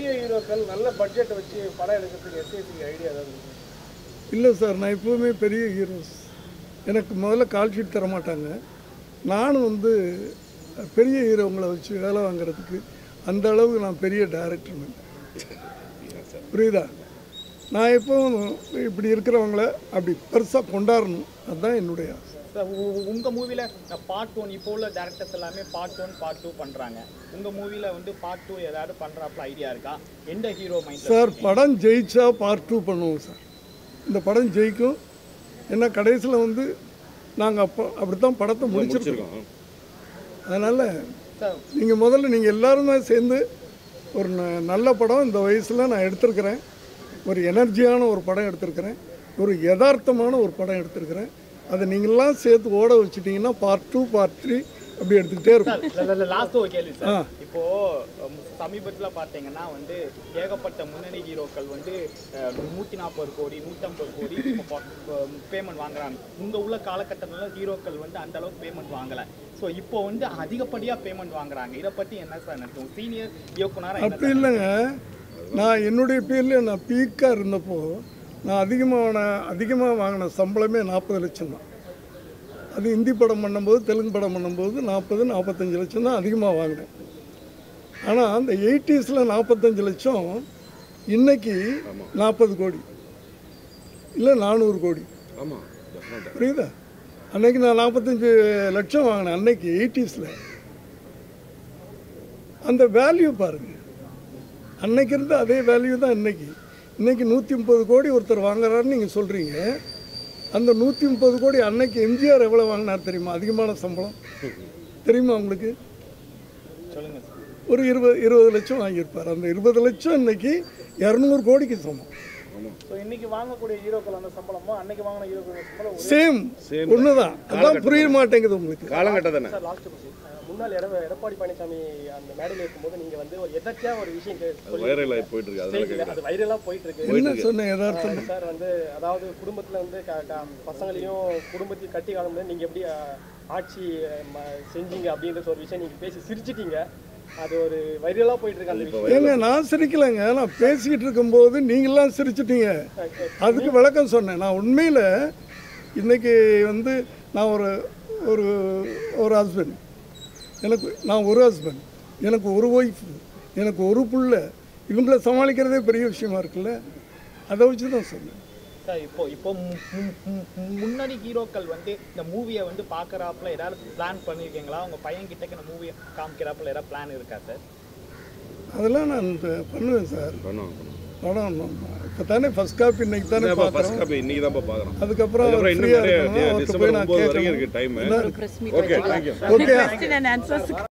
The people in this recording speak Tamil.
ஹீரோக்கள் நல்ல பட்ஜெட் வச்சு படம் எடுக்கிறதுக்கு எஸ்ஏசி ஐடியா ஏதாவது இருக்கா? இல்லை சார் நான் எப்போவுமே பெரிய ஹீரோஸ் எனக்கு முதல்ல கால் ஷீட் தர மாட்டாங்க நானும் வந்து பெரிய ஹீரோங்களை வச்சு வேலை வாங்குறதுக்கு அந்த அளவுக்கு நான் பெரிய டைரக்டர் புரியுதா நான் எப்பவும் இப்படி இருக்கிறவங்கள அப்படி பெருசாக கொண்டாடணும் அதுதான் என்னுடைய ஆசை சார் உ- உ- உங்க மூவில பார்ட் ஒன் இப்போ உள்ள டேரக்டர்ஸ் எல்லாமே பார்ட் ஒன் பார்ட் டூ பண்றாங்க உங்க மூவில வந்து பார்ட் டூ ஏதாவது பண்றாப்ல ஐடியா இருக்கா எந்த ஹீரோ மைண்ட் சார் படம் ஜெயிச்சா பார்ட் டூ பண்ணுவோம் சார் இந்த படம் ஜெயிக்கும் ஏன்னா கடைசியில் வந்து நாங்கள் அப்போ அப்படி தான் படத்தை முடிச்சிருக்கோம் அதனால் சார் நீங்கள் முதல்ல நீங்கள் எல்லாருமே சேர்ந்து ஒரு ந- நல்ல படம் இந்த வயசில் நான் எடுத்திருக்கிறேன் ஒரு எனர்ஜியான ஒரு படம் எடுத்திருக்கிறேன் ஒரு யதார்த்தமான ஒரு படம் எடுத்திருக்கிறேன் அதை நீங்கள்லாம் சேர்த்து ஓட வச்சிட்டிங்கன்னா பார்ட் டூ பார்ட் த்ரீ அப்படி எடுத்துக்கிட்டே இருக்கும் லாஸ்ட் ஒரு கேள்வி ஆ. சார் இப்போ அம், சமீபத்துல பாத்தீங்கன்னா வந்து ஏகப்பட்ட முன்னணி ஹீரோக்கள் வந்து நூற்றி நாற்பது கோடி நூற்றம்பது கோடி பேமெண்ட் வாங்குறாங்க உங்க உள்ள காலகட்டத்தில் ஹீரோக்கள் வந்து அந்த அளவுக்கு பேமெண்ட் வாங்கல ஸோ இப்போ வந்து அதிகப்படியா பேமெண்ட் வாங்குறாங்க இதை பத்தி என்ன சார் நினைக்கும் சீனியர் இயக்குனரா என்ன அப்படி இல்லைங்க நான் என்னுடைய பேரில் நான் பீக்காக இருந்தப்போ நான் அதிகமான அதிகமாக வாங்கின சம்பளமே நாற்பது லட்சம் தான் அது ஹிந்தி படம் பண்ணும்போது தெலுங்கு படம் பண்ணும்போது நாற்பது நாற்பத்தஞ்சு லட்சம் தான் அதிகமாக வாங்கினேன் ஆனால் அந்த எயிட்டிஸில் நாற்பத்தஞ்சு லட்சம் இன்னைக்கு நாற்பது கோடி இல்லை நானூறு கோடி ஆமாம் டெஃபினட்டாக புரியுதா அன்னைக்கு நான் நாற்பத்தஞ்சு லட்சம் வாங்கினேன் அன்னைக்கு எயிட்டிஸில் அந்த வேல்யூ பாருங்க அன்னைக்கு இருந்த அதே வேல்யூ தான் இன்னைக்கு இன்னைக்கு நூற்றி முப்பது கோடி ஒருத்தர் வாங்குறாருன்னு நீங்கள் சொல்கிறீங்க அந்த நூற்றி முப்பது கோடி அன்னைக்கு எம்ஜிஆர் எவ்வளோ வாங்கினார் தெரியுமா அதிகமான சம்பளம் தெரியுமா உங்களுக்கு சொல்லுங்க சார் ஒரு இருபது இருபது லட்சம் வாங்கியிருப்பார் அந்த இருபது லட்சம் இன்னைக்கு இரநூறு கோடிக்கு சமம் ஸோ இன்னைக்கு வாங்கக்கூடிய ஹீரோக்கள் அந்த சம்பளமோ அன்னைக்கு வாங்கின ஹீரோக்கள் சம்பளம் ஒரு சேம் Same ஒன்று தான் அதான் புரிய மாட்டேங்குது உங்களுக்கு காலங்கட்டம் தானே சார் லாஸ்ட் கொஸ்டின் முன்னாள் எட எடப்பாடி பழனிசாமி அந்த மேடையில் இருக்கும்போது நீங்க வந்து ஒரு எதாச்சியா ஒரு விஷயம் கே- சொல்லி வைரல் ஆகி போயிட்டு இருக்கு அதனால ஸ்டேஜ்ல அது வைரலாக போயிட்டு இருக்கு என்ன சொன்ன யதார்த்தம் சார் வந்து அதாவது குடும்பத்துல வந்து க- க- பசங்களையும் குடும்பத்தையும் கட்டி காணும்போது நீங்க எப்படி அஹ், ஆட்சி அஹ், ம- செஞ்சீங்க அப்படின்ற ஒரு விஷயம் நீங்க பேசி சிரிச்சிட்டீங்க அது ஒரு வைரலா போயிட்டு இருக்கு அந்த விஷயம் ஏங்க நான் சிரிக்கலைங்க நான் பேசிக்கிட்டு இருக்கும்போது நீங்களாம் சிரிச்சிட்டீங்க அதுக்கு விளக்கம் சொன்னேன் நான் உண்மையில் இன்னைக்கு வந்து நான் ஒரு ஒரு ஒரு ஹஸ்பண்ட் எனக்கு நான் ஒரு ஹஸ்பண்ட் எனக்கு ஒரு ஒய்ஃப் எனக்கு ஒரு புள்ள இவங்கள சமாளிக்கிறதே பெரிய விஷயமா இருக்குல்ல அதை வச்சு தான் சொன்னேன் சார் இப்போ இப்போ மு- மு- மு- முன்னணி ஹீரோக்கள் வந்து இந்த மூவியை வந்து பார்க்குறாப்புல ஏதாவது பிளான் பண்ணியிருக்கீங்களா உங்க பையன் கிட்டக்கு இந்த மூவியை காமிக்கிறாப்புல ஏதாவது பிளான் இருக்கா சார் அதெல்லாம் நான் இந்த பண்ணுவேன் சார் பண்ணுவோம் பண்ணுவோம் படம் இப்போ தானே ஃபஸ்ட் காப்பி இன்னைக்கு தானே ஃபர்ஸ்ட் பார்க்குறோம் காப்பி இன்னைக்கு தான் பார்க்குறோம் அதுக்கப்புறம் அதுக்கப்புறம் இன்னும் ஃப்ரீயாக நிறைய இருக்கணும் அவர்கிட்ட போய் டிசம்பர் நான் ஒன்பது வரைக்கும் கேட்கணும் இருக்கு டைம் என்ன இருக்கு? press meet ஓகே வச்சுக்கலாம். Thank you okay Question and answers